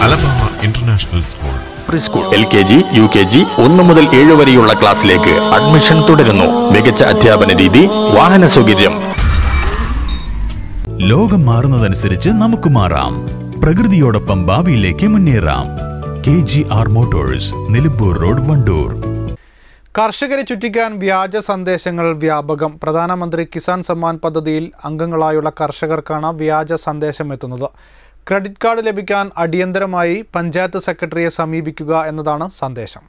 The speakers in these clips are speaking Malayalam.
Alabama international school pre school L K G U K G ഒന്ന് മുതൽ ഏഴ് വരെയുള്ള ക്ലാസ്സിലേക്ക് അഡ്മിഷൻ തുടരുന്നു മികച്ച അധ്യാപന രീതി വാഹന സൗകര്യം ലോകം മാറുന്നതനുസരിച്ച് നമുക്ക് മാറാം പ്രകൃതിയോടൊപ്പം ഭാവിയിലേക്ക് മുന്നേറാം K G R motors Nilambur road Wandoor കർഷകരെ ചുറ്റിക്കാൻ വ്യാജ സന്ദേശങ്ങൾ വ്യാപകം പ്രധാനമന്ത്രി കിസാൻ സമ്മാൻ പദ്ധതിയിൽ അംഗങ്ങളായുള്ള കർഷകർക്കാണ് വ്യാജ സന്ദേശം എത്തുന്നത് ക്രെഡിറ്റ് കാർഡ് ലഭിക്കാൻ അടിയന്തരമായി പഞ്ചായത്ത് സെക്രട്ടറിയെ സമീപിക്കുക എന്നതാണ് സന്ദേശം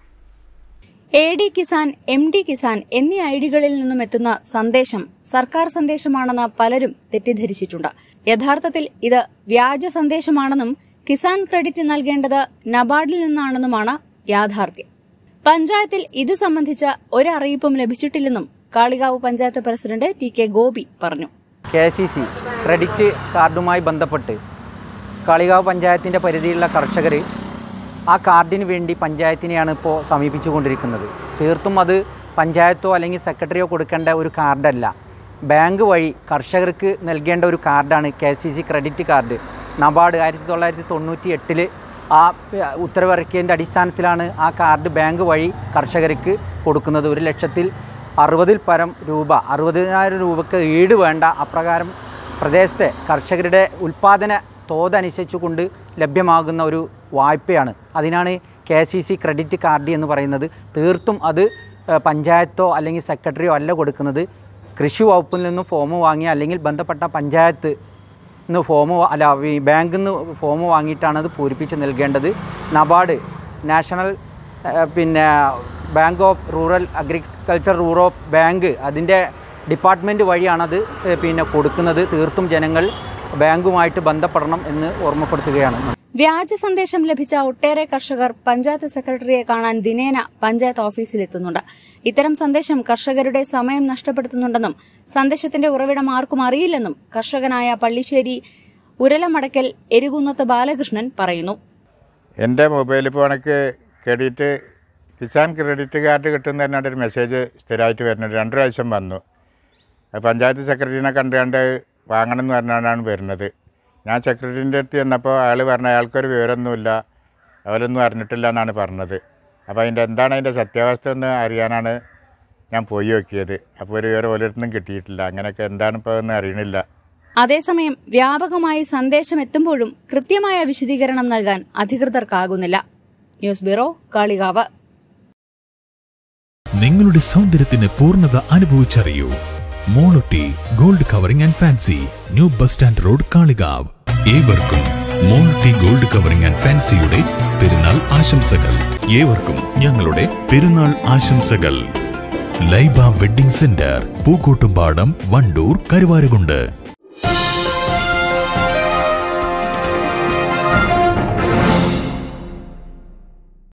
A D Kisan M D Kisan എന്നീ ഐഡികളിൽ നിന്നും എത്തുന്ന സന്ദേശം സർക്കാർ സന്ദേശമാണെന്ന് പലരും തെറ്റിദ്ധരിച്ചിട്ടുണ്ട് യഥാർത്ഥത്തിൽ ഇത് വ്യാജ സന്ദേശമാണെന്നും കിസാൻ ക്രെഡിറ്റ് നൽകേണ്ടത് നബാർഡിൽ നിന്നാണെന്നുമാണ് യാഥാർത്ഥ്യം പഞ്ചായത്തിൽ ഇതു സംബന്ധിച്ച ഒരറിയിപ്പും ലഭിച്ചിട്ടില്ലെന്നും Kalikavu panchayat president T K Gopi പറഞ്ഞു കെ സി സി ക്രെഡിറ്റ് കാർഡുമായി ബന്ധപ്പെട്ട് കാളികാവ് പഞ്ചായത്തിൻ്റെ പരിധിയിലുള്ള കർഷകർ ആ കാർഡിന് വേണ്ടി പഞ്ചായത്തിനെയാണ് ഇപ്പോൾ സമീപിച്ചുകൊണ്ടിരിക്കുന്നത് തീർത്തും അത് പഞ്ചായത്തോ അല്ലെങ്കിൽ സെക്രട്ടറിയോ കൊടുക്കേണ്ട ഒരു കാർഡല്ല ബാങ്ക് വഴി കർഷകർക്ക് നൽകേണ്ട ഒരു കാർഡാണ് K C C credit card NABARD ആയിരത്തി തൊള്ളായിരത്തി തൊണ്ണൂറ്റി എട്ടിൽ ആ പ- ഉത്തരവിറക്കിയതിൻ്റെ അടിസ്ഥാനത്തിലാണ് ആ കാർഡ് ബാങ്ക് വഴി കർഷകർക്ക് കൊടുക്കുന്നത് ഒരു ലക്ഷത്തിൽ അറുപതിൽ പരം രൂപ അറുപതിനായിരം രൂപക്ക് ഈട് വേണ്ട അപ്രകാരം പ്രദേശത്തെ കർഷകരുടെ ഉൽപ്പാദന തോതനുസരിച്ചുകൊണ്ട് ലഭ്യമാകുന്ന ഒരു വായ്പയാണ് അതിനാണ് K C C credit card എന്ന് പറയുന്നത് തീർത്തും അത് ഏഹ്, പഞ്ചായത്തോ അല്ലെങ്കിൽ സെക്രട്ടറിയോ അല്ല കൊടുക്കുന്നത് കൃഷി വകുപ്പിൽ നിന്നും ഫോം വാങ്ങി അല്ലെങ്കിൽ ബന്ധപ്പെട്ട പഞ്ചായത്ത് നിന്ന് ഫോം അല്ല ഈ ബാങ്കിൽ നിന്ന് ഫോം വാങ്ങിയിട്ടാണ് അത് പൂരിപ്പിച്ച് നൽകേണ്ടത് നബാർഡ് നാഷണൽ ഏഹ്, പിന്നെ bank of rural agriculture rural bank അതിൻ്റെ ഡിപ്പാർട്ട്മെൻറ്റ് വഴിയാണത് ഏഹ്, പിന്നെ കൊടുക്കുന്നത് തീർത്തും ജനങ്ങൾ ബാങ്കുമായിട്ട് ബന്ധപ്പെടണം എന്ന് ഓർമ്മപ്പെടുത്തുകയാണ് വ്യാജ സന്ദേശം ലഭിച്ച ഒട്ടേറെ കർഷകർ പഞ്ചായത്ത് സെക്രട്ടറിയെ കാണാൻ ദിനേന പഞ്ചായത്ത് ഓഫീസിലെത്തുന്നുണ്ട് ഇത്തരം സന്ദേശം കർഷകരുടെ സമയം നഷ്ടപ്പെടുത്തുന്നുണ്ടെന്നും സന്ദേശത്തിന്റെ ഉറവിടം ആർക്കും അറിയില്ലെന്നും കർഷകനായ പള്ളിശ്ശേരി ഉരലമടക്കൽ എരികുന്നത്ത് ബാലകൃഷ്ണൻ പറയുന്നു എൻ്റെ മൊബൈൽ ഫോണിക്ക് ക്രെഡിറ്റ് കിസാൻ ക്രെഡിറ്റ് കാർഡ് കിട്ടുന്ന പറഞ്ഞാണ്ട് ഒരു മെസ്സേജ് സ്ഥിരമായിട്ട് വരുന്നുണ്ട് രണ്ട് പ്രാവശ്യം വന്നു അത് പഞ്ചായത്ത് സെക്രട്ടറിനെ കണ്ടുകൊണ്ട് വാങ്ങണം എന്ന് പറഞ്ഞാണ് വരുന്നത് ഞാൻ സെക്രട്ടറിൻ്റെ അടുത്ത് ചെന്നപ്പോൾ അയാൾ പറഞ്ഞ അയാൾക്കൊരു വിവരമൊന്നുമില്ല അവരൊന്നും അറിഞ്ഞിട്ടില്ല എന്നാണ് പറഞ്ഞത് അപ്പോൾ അതിൻ്റെ എന്താണ് അതിൻ്റെ സത്യാവസ്ഥ എന്ന് അറിയാനാണ് ഞാൻ പോയി നോക്കിയത് അപ്പോൾ ഒരു വിവരം ഓരോരുത്തരും കിട്ടിയിട്ടില്ല അങ്ങനെയൊക്കെ എന്താണ് ഇപ്പോൾ എന്ന് അറിയണില്ല അതേസമയം വ്യാപകമായി സന്ദേശം എത്തുമ്പോഴും കൃത്യമായ വിശദീകരണം നൽകാൻ അധികൃതർക്കാകുന്നില്ല ന്യൂസ് ബ്യൂറോ കാളികാവ് നിങ്ങളുടെ സൗന്ദര്യത്തിന് പൂർണ്ണത അനുഭവിച്ചറിയൂ Molotti gold covering and fancy new bus stand road Kalikavu ഏവർക്കും മോളൊട്ടി ഗോൾഡ് കവറിംഗ് ആൻഡ് ഫാൻസിയുടെ പെരുന്നാൾ ആശംസകൾ ഏവർക്കും ഞങ്ങളുടെ പെരുന്നാൾ ആശംസകൾ ലൈബ വെഡിംഗ് സെന്റർ പൂക്കോട്ടുംപാടം വണ്ടൂർ കരുവാരകുണ്ട്